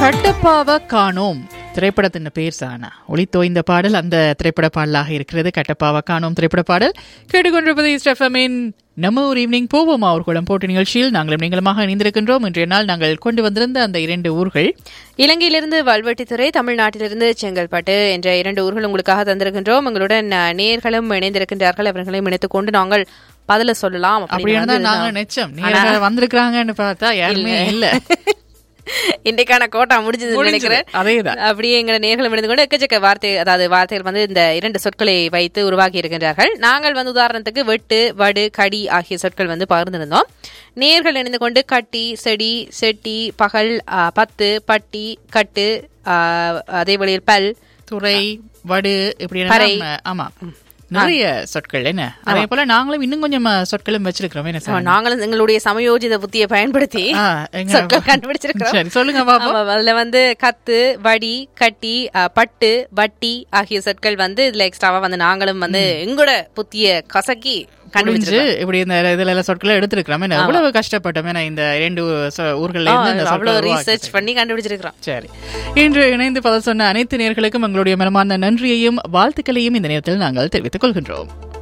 கட்டப்பாவ காணோம் திரைப்படத்தின் பேர் சானா ஒளி தோய்ந்த பாடல் அந்த திரைப்பட பாடலாக இருக்கிறது கட்டப்பாவ காணோம் திரைப்பட பாடல் கேட்டுக்கொண்டிருப்பது ஸ்டெஃபமின் நம்ம ஒரு ஈவினிங் போவோமா அவர்களும் போட்டி நிகழ்ச்சியில் நாங்களும் நீங்களுமாக இணைந்திருக்கின்றோம் இன்றைய நாள் நாங்கள் கொண்டு வந்திருந்த அந்த இரண்டு ஊர்கள் இலங்கையிலிருந்து வல்வெட்டித்துறை தமிழ்நாட்டிலிருந்து செங்கல்பட்டு என்ற இரண்டு ஊர்கள் உங்களுக்காக தந்திருக்கின்றோம் உங்களுடன் அஹ், நேர்களும் இணைந்திருக்கின்றார்கள் அவர்களையும் இணைத்துக் கொண்டு நாங்கள் பதில சொல்லலாம் அப்படி அப்படின்னு இருந்தா வந்து நாங்க நிச்சயம் நீங்க வந்திருக்கிறாங்கன்னு பார்த்தா யாருமே இல்ல இன்றைக்கான கோட்டா முடிஞ்சது முடிஞ்சது. நினைக்கிறேன் அதேதான். அப்படியே எங்களை நேர்களும் இணைந்து கொண்டு எக்கச்சக்க வார்த்தை அதாவது வார்த்தைகள் வந்து இந்த இரண்டு சொற்களை வைத்து உருவாக்கி இருக்கின்றார்கள் நாங்கள் வந்து உதாரணத்துக்கு வெட்டு வடு கடி ஆகிய சொற்கள் வந்து பகிர்ந்திருந்தோம் நேர்கள் இணைந்து கொண்டு கட்டி செடி செட்டி பகல் ஆ, பத்து பட்டி கட்டு ஆ, அதே வழியில் பல் துறை வடு இப்படி பறை. எல்லாம், ஆமா நிறைய சொற்கள் என்ன அதே போல நாங்களும் இன்னும் கொஞ்சம் அஹ், சொற்களும் வச்சிருக்கிறோம் என்ன சார் நாங்களும் எங்களுடைய சமயோஜித புத்தியை பயன்படுத்தி ஆ, எங்க- சொற்கள் கண்டுபிடிச்சிருக்கிறோம் சரி சொல்லுங்க பாப்போம் ஆமா, அதுல வந்து கத்து வடி கட்டி அஹ், பட்டு வட்டி ஆகிய சொற்கள் வந்து இதுல எக்ஸ்ட்ராவா வந்து நாங்களும் வந்து எங்களோட புத்திய கசக்கி புரிஞ்சு கண்டுபிடிச்சிருக்கோம் இப்படி இந்த இதுல எல்லாம் சொற்களை எடுத்திருக்கிறோம் என்ன எவ்வளவு கஷ்டப்பட்டோம் ஏன்னா இந்த ரெண்டு சொ- ஊர்கள்ல இருந்து இந்த சொற்களை அவ்வளவு உருவாக்க. ரீசர்ச் பண்ணி கண்டுபிடிச்சிருக்கிறோம் சரி இன்று இணைந்து பதில் சொன்ன அனைத்து நேர்களுக்கும் எங்களுடைய மனமார்ந்த நன்றியையும் வாழ்த்துக்களையும் இந்த நேரத்தில் நாங்கள் தெரிவித்துக் கொள்கின்றோம்